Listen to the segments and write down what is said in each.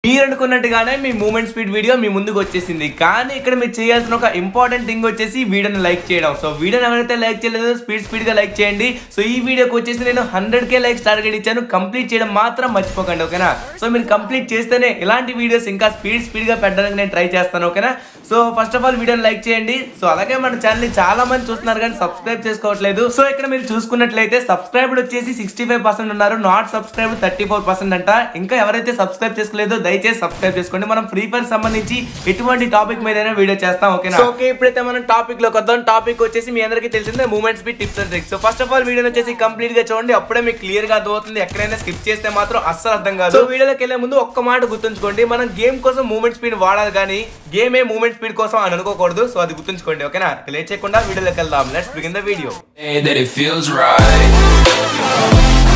మీరు అనుకున్నట్టుగానే మీ మూమెంట్ స్పీడ్ వీడియో మీ ముందుకు వచ్చేసింది కానీ ఇక్కడ మీరు చేయాల్సిన ఒక ఇంపార్టెంట్ థింగ్ వచ్చేసి వీడియోని లైక్ చేయడం సో వీడియోని ఎవరైతే లైక్ చేయలేదో స్పీడ్ స్పీడ్ గా లైక్ చేయండి సో ఈ వీడియోకి వచ్చేసి నేను హండ్రెడ్ కే లైక్స్ టార్గెట్ ఇచ్చాను కంప్లీట్ చేయడం మాత్రం మర్చిపోకండి ఓకేనా సో మీరు కంప్లీట్ చేస్తేనే ఇలాంటి వీడియోస్ ఇంకా స్పీడ్ స్పీడ్ గా పెట్టడానికి నేను ట్రై చేస్తాను ఓకేనా సో ఫస్ట్ ఆఫ్ ఆల్ వీడియోని లైక్ చేయండి సో అలాగే మన ఛానల్ ని చాలా మంది చూస్తున్నారు కానీ సబ్స్క్రైబ్ చేసుకోవట్లేదు సో ఇక్కడ మీరు చూసుకున్నట్లయితే సబ్స్క్రైబ్ వచ్చేసి సిక్స్టీ ఫైవ్ పర్సెంట్ ఉన్నారు not subscribe thirty four percent అంట ఇంకా ఎవరైతే సబ్స్క్రైబ్ చేసుకోలేదో దయచేసి సబ్స్క్రైబ్ చేసుకోండి మనం ఫ్రీ ఫైర్ సంబంధించి ఎటువంటి టాపిక్ మీద వీడియో చేస్తాం ఓకేనా సో ఓకే ఇప్పుడైతే మనం టాపిక్ లోకి వద్దాం టాపిక్ వచ్చేసి మీ అందరికీ తెలిసిందే movements B tips and tricks so first of all video వచ్చేసి కంప్లీట్ గా చూడండి అప్పుడే మీకు క్లియర్ గా అర్థమవుతుంది ఎక్కడైనా స్కిప్ చేస్తే మాత్రం అస్సలు అర్థం కాదు సో వీడియోలోకి వెళ్ళే ముందు ఒక్క మాట గుర్తుంచుకోండి మనం గేమ్ కోసం మూమెంట్ స్పీడ్ వాడాలి కానీ గేమ్ ఏ మూమెంట్ స్పీడ్ కోసం అని అనుకోకూడదు సో అది గుర్తుంచుకోండి ఓకేనా లేట్ చేయకుండా వీడియోలోకి వెళ్దాం let's begin the video Hey, that it feels right.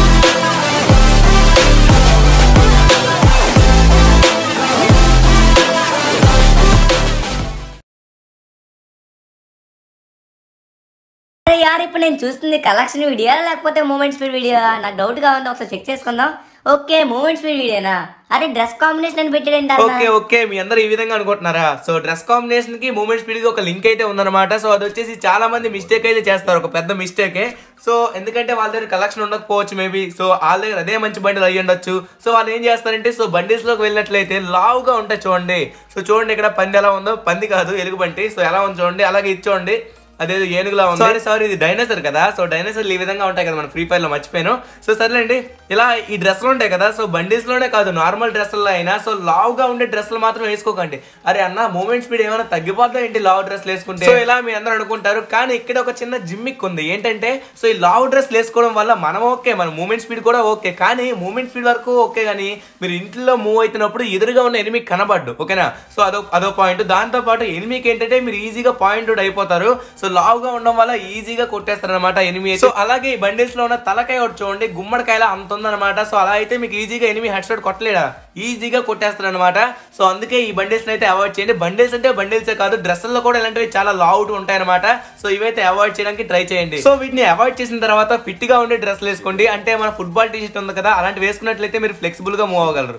అరే యార్ ఇప్పుడు నేను చూస్తుంది కలెక్షన్ వీడియో లేకపోతే మూమెంట్ స్పీడ్ వీడియో నాకు డౌట్ గా ఉంది ఒకసారి చెక్ చేసుకుందాం ఓకే మూమెంట్ స్పీడ్ వీడియోనా అరే డ్రెస్ కాంబినేషన్ అని పెట్టాడండి ఓకే ఓకే మీ అందరూ ఈ విధంగా అనుకుంటున్నారా సో డ్రెస్ కాంబినేషన్ కి మూమెంట్ స్పీడ్ కి ఒక లింక్ అయితే ఉందన్నమాట సో అది వచ్చేసి చాలా మంది మిస్టేక్ అయితే చేస్తారు ఒక పెద్ద మిస్టేకే సో ఎందుకంటే వాళ్ళ దగ్గర కలెక్షన్ ఉండకపోవచ్చు మేబీ సో వాళ్ళ దగ్గర అదే మంచి బండిలు అయ్యి ఉండొచ్చు సో వాళ్ళు ఏం చేస్తారంటే సో బండిల్స్ లోకి వెళ్ళినట్లయితే లావుగా ఉంటాయి చూడండి సో చూడండి ఇక్కడ పంది ఎలా ఉందో పంది కాదు ఎలుగుబంటి సో ఎలా ఉంది చూడండి అలాగే ఇది చూడండి అదేదో ఏనుగులా ఉంది సారీ సారీ ఇది డైనోసర్ కదా సో డైనోసర్లు ఈ విధంగా ఉంటాయి కదా మన ఫ్రీ ఫైర్ లో మర్చిపోయాను సో సర్లేండి ఇలా ఈ డ్రెస్లు ఉంటాయి కదా సో బండీస్ లోనే కాదు నార్మల్ డ్రెస్సుల్లో అయినా సో లావుగా ఉండే డ్రెస్సులు మాత్రం వేసుకోకండి అరే అన్న మూమెంట్ స్పీడ్ ఏమైనా తగ్గిపోద్దా ఏంటి లావు డ్రెస్లు వేసుకుంటే సో ఇలా మీ అందరూ అనుకుంటారు కానీ ఇక్కడ ఒక చిన్న జిమ్మిక్ ఉంది ఏంటంటే సో ఈ లావు డ్రెస్ వేసుకోవడం వల్ల మనం ఓకే మన మూమెంట్ స్పీడ్ కూడా ఓకే కానీ మూమెంట్ స్పీడ్ వరకు ఓకే కానీ మీరు ఇంట్లో మూవ్ అవుతున్నప్పుడు ఎదురుగా ఉన్న ఎనిమి కనబడ్డు ఓకేనా సో అదో అదో పాయింట్ దాంతో పాటు ఎనిమికి ఏంటంటే మీరు ఈజీగా పాయింట్ అవుట్ అయిపోతారు సో లావుగా ఉండడం వల్ల ఈజీగా కొట్టేస్తారు అనమాట ఎనిమి సో అలాగే ఈ బండిల్స్ లో ఉన్న తలకాయ ఒకటి చూడండి గుమ్మడికాయలా అంత ఉందన్నమాట సో అలా అయితే మీకు ఈజీగా ఎనిమి హెడ్ షాట్ కొట్టలేడా ఈజీగా కొట్టేస్తారు అనమాట సో అందుకే ఈ బండిల్స్ అయితే అవాయిడ్ చేయండి బండిల్స్ అంటే బండిల్సే కాదు డ్రెస్సుల్లో కూడా ఇలాంటివి చాలా లావుట్ ఉంటాయి అనమాట సో ఇవైతే అవాయిడ్ చేయడానికి ట్రై చేయండి సో వీటిని అవాయిడ్ చేసిన తర్వాత ఫిట్ గా ఉండే డ్రెస్లు వేసుకోండి అంటే మన ఫుట్బాల్ టీ షర్ట్ ఉంది కదా అలాంటి వేసుకున్నట్లయితే మీరు ఫ్లెక్సిబుల్ గా మూవ్ అవ్వగలరు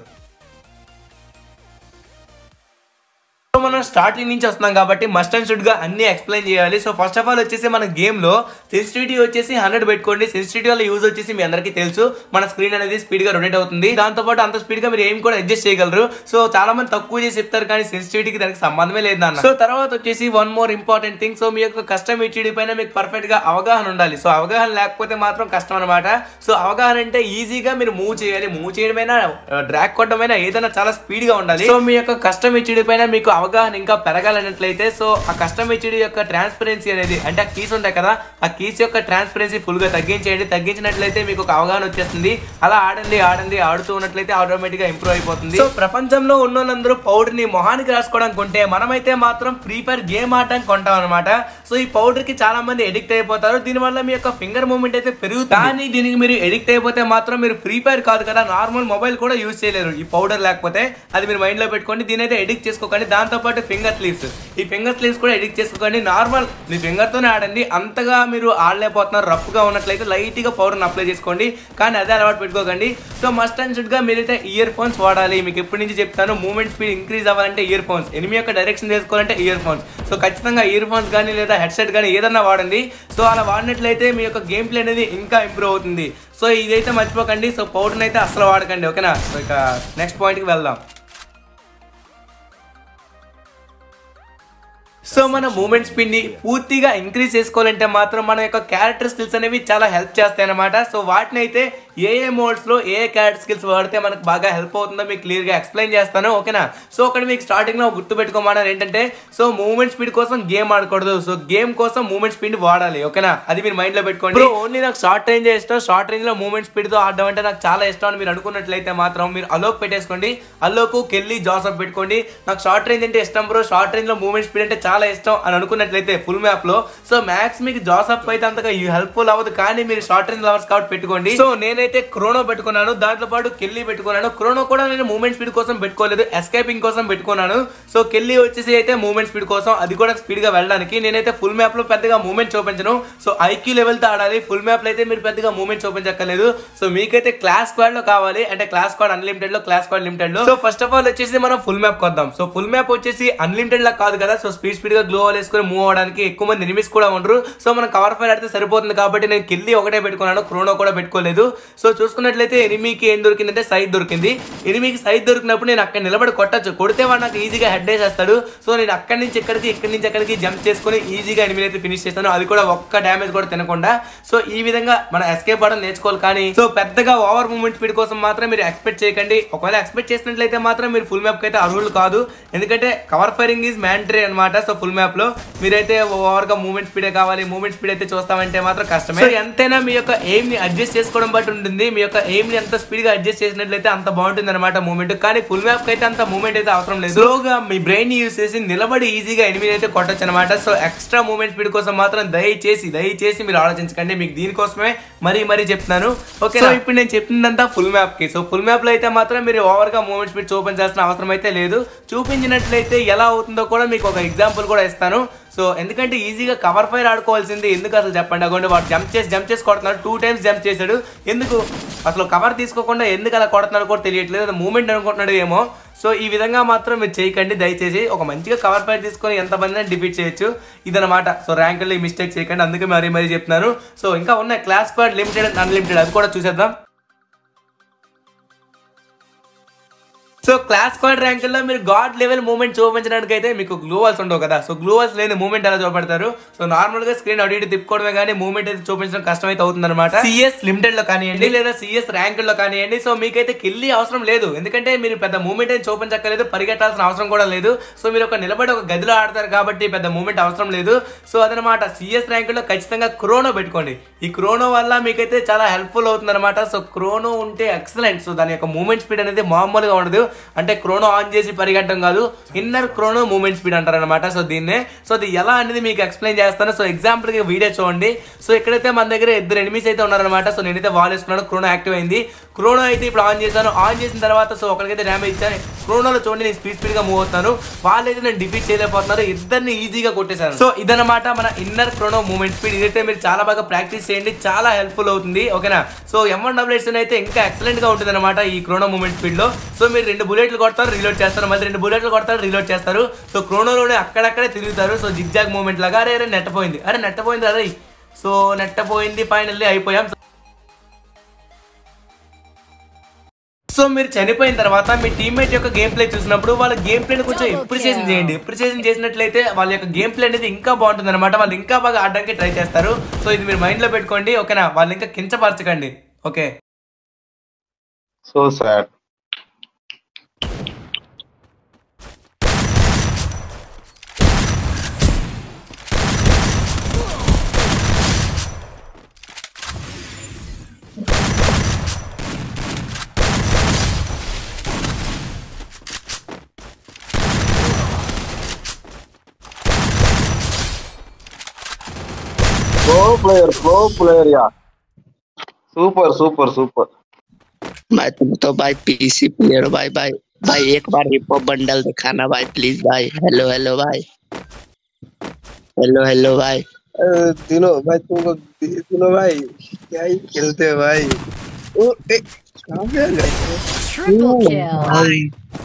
సో మనం స్టార్టింగ్ నుంచి వస్తున్నాం కాబట్టి మస్ట్ అండ్ షుడ్ గా అన్ని ఎక్స్ప్లెయిన్ చేయాలి సో ఫస్ట్ ఆఫ్ ఆల్ వచ్చేసి మన గేమ్ లో సెన్సిటివిటీ వచ్చేసి హండ్రెడ్ పెట్టుకోండి సెన్సిటివిటీ వల్ల యూజ్ వచ్చేసి మీ అందరికీ తెలుసు మన స్క్రీన్ అనేది స్పీడ్ గా రొటేట్ అవుతుంది దాంతో పాటు అంత స్పీడ్ గా మీరు ఏం కూడా అడ్జస్ట్ చేయగలరు సో చాలా మంది తక్కువ చేసి చెప్తారు కానీ సెన్సిటివిటీకి దానికి సంబంధమే లేదు అన్న సో తర్వాత వచ్చేసి one more important thing so మీ యొక్క కస్టమ్ హెచ్డి పైన మీకు పర్ఫెక్ట్ గా అవగాహన ఉండాలి సో అవగాహన లేకపోతే మాత్రం కష్టం అనమాట సో అవగాహన అంటే ఈజీగా మీరు మూవ్ చేయాలి మూవ్ చేయడమైనా డ్రాక్ కొట్టడమైనా ఏదైనా చాలా స్పీడ్ గా ఉండాలి సో మీ యొక్క కస్టమ్ హెచ్డి పైన మీకు అవగాహన ఇంకా పెరగాలన్నట్లయితే సో ఆ కస్టమ్ హెచ్డి యొక్క ట్రాన్స్పరెన్సీ అనేది అంటే ఆ కీస్ ఉంటాయి కదా ఆ కీస్ యొక్క ట్రాన్స్పరెన్సీ ఫుల్ గా తగ్గించేయండి తగ్గించినట్లయితే మీకు ఒక అవగాహన వచ్చేస్తుంది అలా ఆడండి ఆడండి ఆడుతూ ఉన్నట్లయితే ఆటోమేటిక్ గా ఇంప్రూవ్ అయిపోతుంది సో ప్రపంచంలో ఉన్న వాళ్ళందరూ పౌడర్ ని మొహానికి రాసుకోవడానికి కొంటే మనమైతే మాత్రం ఫ్రీ ఫైర్ గేమ్ ఆడడానికి కొంటాం అనమాట సో ఈ పౌడర్ కి చాలా మంది ఎడిక్ట్ అయిపోతారు దీనివల్ల మీ యొక్క ఫింగర్ మూవ్మెంట్ అయితే పెరుగుతుంది కానీ దీనికి మీరు ఎడిక్ట్ అయిపోతే మాత్రం మీరు ఫ్రీ ఫైర్ కాదు కదా నార్మల్ మొబైల్ కూడా యూజ్ చేయలేరు ఈ పౌడర్ లేకపోతే అది మీరు మైండ్ లో పెట్టుకోండి దీని అయితే ఎడిక్ట్ చేసుకోకండి దాంతో పాటు ఫింగర్ స్లీవ్స్ ఈ ఫింగర్ స్లీవ్స్ కూడా ఎడిక్ట్ చేసుకోకండి నార్మల్ మీ ఫింగర్ తోనే ఆడండి అంతగా మీరు ఆడలేకపోతున్నారు రఫ్ గా ఉన్నట్లయితే లైట్ గా పౌడర్ అప్లై చేసుకోండి కానీ అదే అలవాటు పెట్టుకోకండి సో మస్ట్ అండ్ షుడ్ గా మీరైతే ఇయర్ ఫోన్స్ వాడాలి మీకు ఎప్పటి నుంచి చెప్తాను మూమెంట్ స్పీడ్ ఇంక్రీజ్ అవ్వాలంటే ఇయర్ ఫోన్స్ ఎనిమి యొక్క డైరెక్షన్ చేసుకోవాలంటే ఇయర్ ఫోన్స్ సో ఖచ్చితంగా ఇయర్ ఫోన్స్ కానీ లేదా హెడ్సెట్ కానీ ఏదన్నా వాడండి సో అలా వాడినట్లయితే మీ యొక్క గేమ్ ప్లే అనేది ఇంకా ఇంప్రూవ్ అవుతుంది సో ఇదైతే మర్చిపోకండి సో పౌడర్ని అయితే అసలు వాడకండి ఓకేనా సో ఇక నెక్స్ట్ పాయింట్కి వెళ్దాం సో మన మూమెంట్ స్పీడ్ ని పూర్తిగా ఇంక్రీజ్ చేసుకోవాలంటే మాత్రం మన యొక్క క్యారెక్టర్ స్కిల్స్ అనేవి చాలా హెల్ప్ చేస్తాయి అనమాట సో వాటిని అయితే ఏ ఏ మోడ్స్ లో ఏ క్యారెక్టర్ స్కిల్స్ వాడితే మనకు బాగా హెల్ప్ అవుతుందో మీకు క్లియర్ గా ఎక్స్ప్లెయిన్ చేస్తాను ఓకేనా సో అక్కడ మీకు స్టార్టింగ్ లో గుర్తు పెట్టుకోమన్నారు ఏంటంటే సో మూమెంట్ స్పీడ్ కోసం గేమ్ ఆడకూడదు సో గేమ్ కోసం మూమెంట్ స్పీడ్ వాడాలి ఓకేనా అది మీరు మైండ్ లో పెట్టుకోండి ఓన్లీ నాకు షార్ట్ రేంజ్ ఇష్టం షార్ట్ రేంజ్ లో మూమెంట్ స్పీడ్ తో ఆడడం అంటే నాకు చాలా ఇష్టం అని మీరు అనుకున్నట్లయితే మాత్రం మీరు అలోక్ పెట్టేసుకోండి అలోకు కెళ్ళి జాసప్ పెట్టుకోండి నాకు షార్ట్ రేంజ్ అంటే ఇష్టం బ్రో షార్ట్ రేంజ్ లో మూమెంట్ స్పీడ్ అంటే చాలా ఇష్టం అని అనుకున్నట్లయితే ఫుల్ మ్యాప్ లో సో మ్యాక్స్ మీకు జాసప్ అయితే అంతగా హెల్ప్ఫుల్ అవ్వదు కానీ మీరు షార్ట్ రేంజ్ లవర్స్ కాబట్టి పెట్టుకోండి సో నేనైతే నేనైతే క్రోనో పెట్టుకున్నాను దాంతో పాటు కెల్లీ పెట్టుకున్నాను క్రోనో కూడా నేను మూమెంట్ స్పీడ్ కోసం పెట్టుకోలేదు ఎస్కేపింగ్ కోసం పెట్టుకున్నాను సో కెల్లీ వచ్చేసి అయితే మూమెంట్ స్పీడ్ కోసం అది కూడా స్పీడ్ గా వెళ్ళడానికి నేనైతే ఫుల్ మ్యాప్ లో పెద్దగా మూమెంట్ చూపించను సో ఐక్యూ లెవెల్ తో ఆడాలి ఫుల్ మ్యాప్ లో అయితే మీరు పెద్దగా మూమెంట్ చూపించక్కర్లేదు సో మీకైతే క్లాస్ స్క్వాడ్ లో కావాలి అంటే క్లాస్ స్క్వాడ్ అన్లిమిటెడ్ లో క్లాస్ స్క్వాడ్ లిమిటెడ్ లో సో ఫస్ట్ ఆఫ్ ఆల్ వచ్చేసి మనం ఫుల్ మ్యాప్ కొద్దాం సో ఫుల్ మ్యాప్ వచ్చేసి అన్లిమిటెడ్ లా కాదు కదా సో స్పీడ్ స్పీడ్ గా గ్లో వేసుకొని మూవ్ అవడానికి ఎక్కువ మంది ఎనిమిస్ కూడా ఉండరు సో మనం కవర్ ఫైర్ ఆడితే సరిపోతుంది కాబట్టి నేను కిల్లి ఒకటే పెట్టుకున్నాను క్రోనో కూడా పెట్టుకోలేదు సో చూసుకున్నట్లయితే ఎనిమికి ఏం దొరికిందంటే సైడ్ దొరికింది ఎనిమికి సైడ్ దొరికినప్పుడు నేను అక్కడ నిలబడి కొట్టచ్చు కొడితే వాడు నాకు ఈజీగా హెడ్ వేసేస్తాడు సో నేను అక్కడి నుంచి ఇక్కడికి ఇక్కడి నుంచి అక్కడికి జంప్ చేసుకొని ఈజీగా ఎనిమిది అయితే ఫినిష్ చేస్తాను అది కూడా ఒక్క డ్యామేజ్ కూడా తినకుండా సో ఈ విధంగా మనం ఎస్కేప్ అవడం నేర్చుకోవాలి కానీ సో పెద్దగా ఓవర్ మూమెంట్ స్పీడ్ కోసం మాత్రం మీరు ఎక్స్పెక్ట్ చేయకండి ఒకవేళ ఎక్స్పెక్ట్ చేసినట్లయితే మాత్రం మీరు ఫుల్ మ్యాప్ అయితే అర్హులు కాదు ఎందుకంటే కవర్ ఫైరింగ్ ఈజ్ మ్యాండరీ అనమాట సో ఫుల్ మ్యాప్ లో మీరైతే ఓవర్ గా మూమెంట్ స్పీడే కావాలి మూమెంట్ స్పీడ్ అయితే చూస్తామంటే మాత్రం కష్టమే సో ఎంతైనా మీ యొక్క ఎయిమ్ ని అడ్జస్ట్ చేసుకోవడం బట్టి ఉంటుంది మీ యొక్క ఎయిమ్ ని ఎంత స్పీడ్ గా అడ్జస్ట్ చేసినట్లయితే అంత బాగుంటుంది అనమాట మూమెంట్ కానీ ఫుల్ మ్యాప్ అయితే అంత మూమెంట్ అయితే అవసరం లేదు స్లోగా మీ బ్రెయిన్ యూస్ చేసి నిలబడి ఈజీగా ఎనిమిది అయితే కొట్టచ్చు అనమాట సో ఎక్స్ట్రా మూమెంట్ స్పీడ్ కోసం మాత్రం దయచేసి దయచేసి మీరు ఆలోచించకండి మీకు దీనికోసమే మరీ మరీ చెప్తున్నాను ఓకే సో ఇప్పుడు నేను చెప్పిందంతా ఫుల్ మ్యాప్ కి సో ఫుల్ మ్యాప్ లో అయితే మాత్రం మీరు ఓవర్ గా మూమెంట్ స్పీడ్ చూపించాల్సిన అవసరం అయితే లేదు చూపించినట్లయితే ఎలా అవుతుందో కూడా మీకు ఒక ఎగ్జాంపుల్ కూడా ఇస్తాను సో ఎందుకంటే ఈజీగా కవర్ ఫైర్ ఆడుకోవాల్సింది ఎందుకు అసలు చెప్పండి అగోండి వాడు జంప్ చేసి జంప్ చేసి కొడుతున్నాడు టూ టైమ్స్ జంప్ చేశాడు ఎందుకు అసలు కవర్ తీసుకోకుండా ఎందుకు అలా కొడుతున్నాడు కూడా తెలియట్లేదు అది మూమెంట్ అనుకుంటున్నాడు ఏమో సో ఈ విధంగా మాత్రం మీరు చేయకండి దయచేసి ఒక మంచిగా కవర్ ఫైర్ తీసుకొని ఎంతమంది డిఫీట్ చేయొచ్చు ఇదనమాట సో ర్యాంకుల్లో ఈ మిస్టేక్ చేయకండి అందుకే మరీ మరీ చెప్తున్నాను సో ఇంకా ఉన్నాయి clash squad limited and unlimited అది కూడా చూసేద్దాం సో క్లాస్ స్క్వాడ్ ర్యాంకుల్లో మీరు గాడ్ లెవెల్ మూమెంట్ చూపించడానికి అయితే మీకు గ్లూవాల్స్ ఉండవు కదా సో గ్లూవాల్స్ లేని మూమెంట్ ఎలా చూపెడతారు సో నార్మల్ గా స్క్రీన్ అటు ఇటు తిప్పుకోవడమే కానీ మూమెంట్ అయితే చూపించడం కష్టం అయితే అవుతుంది అనమాట సిఎస్ లిమిటెడ్ లో కానివ్వండి లేదా సిఎస్ ర్యాంకుల్లో కానివ్వండి సో మీకైతే కిల్లి అవసరం లేదు ఎందుకంటే మీరు పెద్ద మూమెంట్ అయితే చూపించక్కర్లేదు పరిగెట్టాల్సిన అవసరం కూడా లేదు సో మీరు ఒక నిలబడి ఒక గదిలో ఆడతారు కాబట్టి పెద్ద మూమెంట్ అవసరం లేదు సో అదనమాట సిఎస్ ర్యాంకుల్లో ఖచ్చితంగా క్రోనో పెట్టుకోండి ఈ క్రోనో వల్ల మీకైతే చాలా హెల్ప్ఫుల్ అవుతుంది అనమాట సో క్రోనో ఉంటే ఎక్సలెంట్ సో దాని యొక్క మూమెంట్ స్పీడ్ అనేది మామూలుగా ఉండదు అంటే క్రోనో ఆన్ చేసి పరిగెట్టడం కాదు ఇన్నర్ క్రోనో మూమెంట్ స్పీడ్ అంటారు అనమాట సో దీన్నే సో అది ఎలా అనేది మీకు ఎక్స్ప్లెయిన్ చేస్తాను సో ఎగ్జాంపుల్ కి వీడియో చూడండి సో ఇక్కడైతే మన దగ్గర ఇద్దరు ఎనిమిస్ అయితే ఉన్నారనమాట సో నేనైతే వాల్ వేసుకున్నాను క్రోనో యాక్టివ్ అయింది క్రోనో అయితే ఇప్పుడు ఆన్ చేశాను ఆన్ చేసిన తర్వాత సో ఒకరికైతే డ్యామేజ్ ఇచ్చాను క్రోనోలో చూడండి నేను స్పీడ్ స్పీడ్ గా మూవ్ అవుతాను వాళ్ళైతే నేను డిఫీట్ చేయలేకపోతున్నారు ఇద్దరిని ఈజీగా కొట్టేశాను సో ఇదనమాట మన ఇన్నర్ క్రోనో మూమెంట్ స్పీడ్ ఇదైతే మీరు చాలా బాగా ప్రాక్టీస్ చేయండి చాలా హెల్ప్ఫుల్ అవుతుంది ఓకేనా సో ఎం వన్ డబుల్ అయితే ఇంకా ఎక్సలెంట్ గా ఉంటుంది అనమాట ఈ క్రోనో మూమెంట్ స్పీడ్ లో సో మీరు రెండు బుల్లెట్లు కొడతారు రీలోడ్ చేస్తారు మళ్ళీ రెండు బుల్లెట్లు కొడతారు రీలోడ్ చేస్తారు సో క్రోనోలోనే అక్కడక్కడే తిరుగుతారు సో జిగ్జాగ్ మూమెంట్ లాగా అరే అరే నెట్టపోయింది అరే నెట్టపోయింది అరే సో నెట్టపోయింది ఫైనల్లీ అయిపోయాం సో మీరు చనిపోయిన తర్వాత మీ టీమ్మేట్ యొక్క గేమ్ ప్లే చూసినప్పుడు వాళ్ళ గేమ్ ప్లేని కొంచెం ఎప్రిసియేషన్ చేయండి ఎప్రిసియేషన్ చేసినట్లయితే వాళ్ళ యొక్క గేమ్ ప్లే అనేది ఇంకా బాగుంటుంది అనమాట వాళ్ళు ఇంకా బాగా ఆడడానికి ట్రై చేస్తారు సో ఇది మీరు మైండ్ లో పెట్టుకోండి ఓకేనా వాళ్ళు ఇంకా కించపరచకండి okay so sad pro player pro player yeah super super super मैं तुम तो भाई पीसी प्लेयर हो भाई भाई भाई एक बार हिपो बंडल दिखाना भाई प्लीज भाई हेलो हेलो भाई हेलो हेलो भाई अरे दिनो भाई तुमको दिनो भाई क्या ही खेलते हो भाई ओ ए कहाँ पे आ गए Triple kill. भाई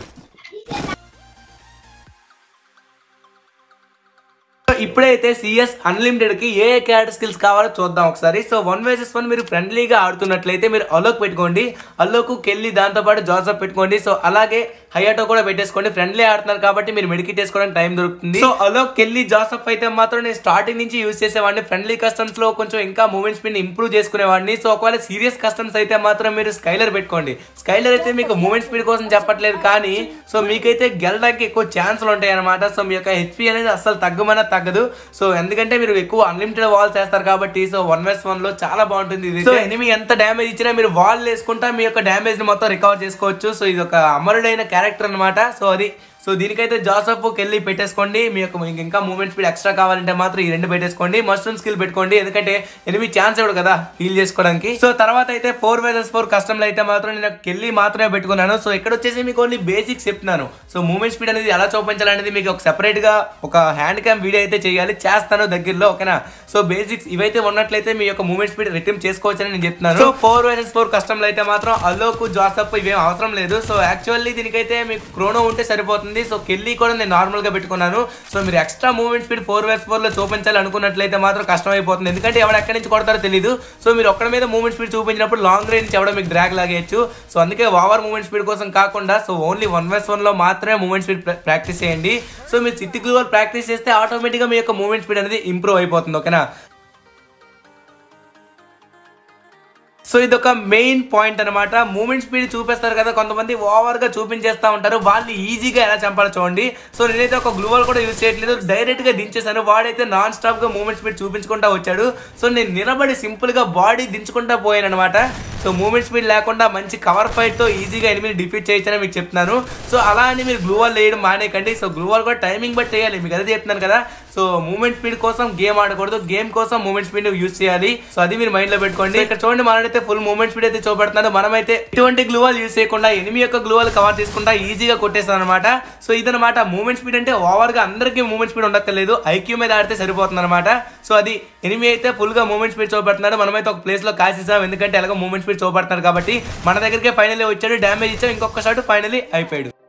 సో ఇప్పుడైతే సిఎస్ అన్లిమిటెడ్ కి ఏ క్యారెక్టర్ స్కిల్స్ కావాలో చూద్దాం ఒకసారి సో వన్ వేసెస్ వన్ మీరు ఫ్రెండ్లీగా ఆడుతున్నట్లయితే మీరు అలోక్ పెట్టుకోండి అల్లోకు కెళ్ళి దాంతో పాటు జాసఫ్ పెట్టుకోండి సో అలాగే హయాటో కూడా పెట్టేసుకోండి ఫ్రెండ్లీ ఆడుతున్నారు కాబట్టి మీరు మెడికిట్ వేసుకోవడానికి టైం దొరుకుతుంది సో అలోక్ కెళ్ళి జాసఫ్ అయితే మాత్రం నేను స్టార్టింగ్ నుంచి యూస్ చేసేవాడిని ఫ్రెండ్లీ కస్టమ్స్ లో కొంచెం ఇంకా మూమెంట్ స్పీడ్ ఇంప్రూవ్ చేసుకునేవాడిని సో ఒకవేళ సీరియస్ కస్టమ్స్ అయితే మాత్రం మీరు స్కైలర్ పెట్టుకోండి స్కైలర్ అయితే మీకు మూమెంట్ స్పీడ్ కోసం చెప్పట్లేదు కానీ సో మీకైతే గెలడానికి ఎక్కువ ఛాన్సులు ఉంటాయి అనమాట సో మీ యొక్క హెచ్పి అనేది అసలు తగ్గమన్నా తగ్గదు సో ఎందుకంటే మీరు ఎక్కువ అన్లిమిటెడ్ వాల్స్ వేస్తారు కాబట్టి సో వన్ వెస్ వన్ లో చాలా బాగుంటుంది ఇది సో ఎనిమి ఎంత డ్యామేజ్ ఇచ్చినా మీరు వాల్ వేసుకుంటా మీ యొక్క డ్యామేజ్ ని మొత్తం రికవర్ చేసుకోవచ్చు సో ఇది ఒక అమరుడైన క్యారెక్టర్ అన్నమాట సో అది సో దీనికైతే జాసప్ వెళ్ళి పెట్టేసుకోండి మీ యొక్క మీకు ఇంకా మూమెంట్ స్పీడ్ ఎక్స్ట్రా కావాలంటే మాత్రం ఈ రెండు పెట్టేసుకోండి మస్ట్రూమ్ స్కిల్ పెట్టుకోండి ఎందుకంటే ఎనిమిది ఛాన్స్ ఇవ్వడు కదా హీల్ చేసుకోవడానికి సో తర్వాత అయితే ఫోర్ వర్సెస్ ఫోర్ కస్టమ్లో అయితే మాత్రం నేను కెళ్ళి మాత్రమే పెట్టుకున్నాను సో ఇక్కడ వచ్చేసి మీకు ఓన్లీ బేసిక్స్ చెప్తున్నాను సో మూమెంట్ స్పీడ్ అనేది ఎలా చూపించాలనేది మీకు ఒక సెపరేట్ గా ఒక హ్యాండ్ క్యామ్ వీడియో అయితే చేయాలి చేస్తాను దగ్గరలో ఓకేనా సో బేసిక్స్ ఇవైతే ఉన్నట్లయితే మీ యొక్క మూమెంట్ స్పీడ్ రిటర్న్ చేసుకోవచ్చని నేను చెప్తున్నాను సో ఫోర్ వర్సెస్ ఫోర్ కస్టమ్లో అయితే మాత్రం అల్లోకు జాసప్ ఇవేం అవసరం లేదు సో యాక్చువల్లీ దీనికైతే మీకు క్రోనో ఉంటే సరిపోతుంది సో కెళ్ళి కూడా నేను నార్మల్ గా పెట్టుకున్నాను సో మీరు extra movement speed four versus four లో చూపించాలి అనుకున్నట్లయితే మాత్రం కష్టం అయిపోతుంది ఎందుకంటే ఎవరు ఎక్కడి నుంచి కొడతారో తెలియదు సో మీరు ఒక్కడి మీద మూమెంట్ స్పీడ్ చూపించినప్పుడు లాంగ్ రేంజ్ ఎవడో మీకు డ్రాగ్ లాగేయచ్చు సో అందుకే ఓవర్ మూమెంట్ స్పీడ్ కోసం కాకుండా so only one versus one లో మాత్రమే మూమెంట్ స్పీడ్ ప్రాక్టీస్ చేయండి సో మీరు సిటీ గ్లూవర్ ప్రాక్టీస్ చేస్తే ఆటోమేటిక్గా మీ యొక్క మూమెంట్ స్పీడ్ అనేది ఇంప్రూవ్ అయిపోతుంది ఓకేనా సో ఇది ఒక మెయిన్ పాయింట్ అనమాట మూమెంట్ స్పీడ్ చూపిస్తారు కదా కొంతమంది ఓవర్ గా చూపించేస్తా ఉంటారు వాళ్ళు ఈజీగా ఎలా చంపాలో చూడండి సో నేనైతే ఒక గ్లూవల్ కూడా యూజ్ చేయట్లేదు డైరెక్ట్ గా దించేసాను వాడైతే నాన్ స్టాప్ గా మూమెంట్ స్పీడ్ చూపించుకుంటా వచ్చాడు సో నేను నిలబడి సింపుల్ గా బాడీ దించుకుంటా పోయాను అనమాట సో మూమెంట్ స్పీడ్ లేకుండా మంచి కవర్ ఫైట్ తో ఈజీగా ఎనిమిది డిఫీట్ చేయొచ్చని మీకు చెప్తున్నాను సో అలా అని మీరు గ్లూవల్ వేయడం మానేకండి సో గ్లూవల్ కూడా టైమింగ్ బట్టి వేయాలి మీకు అదే చెప్తున్నాను కదా సో మూమెంట్ స్పీడ్ కోసం గేమ్ ఆడకూడదు గేమ్ కోసం మూమెంట్ స్పీడ్ యూజ్ చేయాలి సో అది మీరు మైండ్ లో పెట్టుకోండి ఇక్కడ చూడండి మనమైతే ఫుల్ మూమెంట్ స్పీడ్ అయితే చూపెడుతున్నాడు మనమైతే ఎటువంటి గ్లూవల్ యూజ్ చేయకుండా ఎనిమి యొక్క గ్లూవల్ కవర్ తీసుకుంటా ఈజీగా కొట్టేస్తాం అనమాట సో ఇదనమాట మూమెంట్ స్పీడ్ అంటే ఓవర్ గా అందరికీ మూమెంట్ స్పీడ్ ఉండక్కర్లేదు ఐక్యూ మీద ఆడితే సరిపోతుంది అనమాట సో అది ఎనిమి అయితే ఫుల్ గా మూమెంట్ స్పీడ్ చూపెడుతున్నాడు మనమైతే ఒక ప్లేస్ లో కాసేసాం ఎందుకంటే ఎలాగో మూమెంట్ స్పీడ్ చూపెడుతున్నారు కాబట్టి మన దగ్గరికి ఫైనల్ వచ్చాడు డ్యామేజ్ ఇచ్చాం ఇంకొక షాట్ ఫైనలీ అయిపోయాడు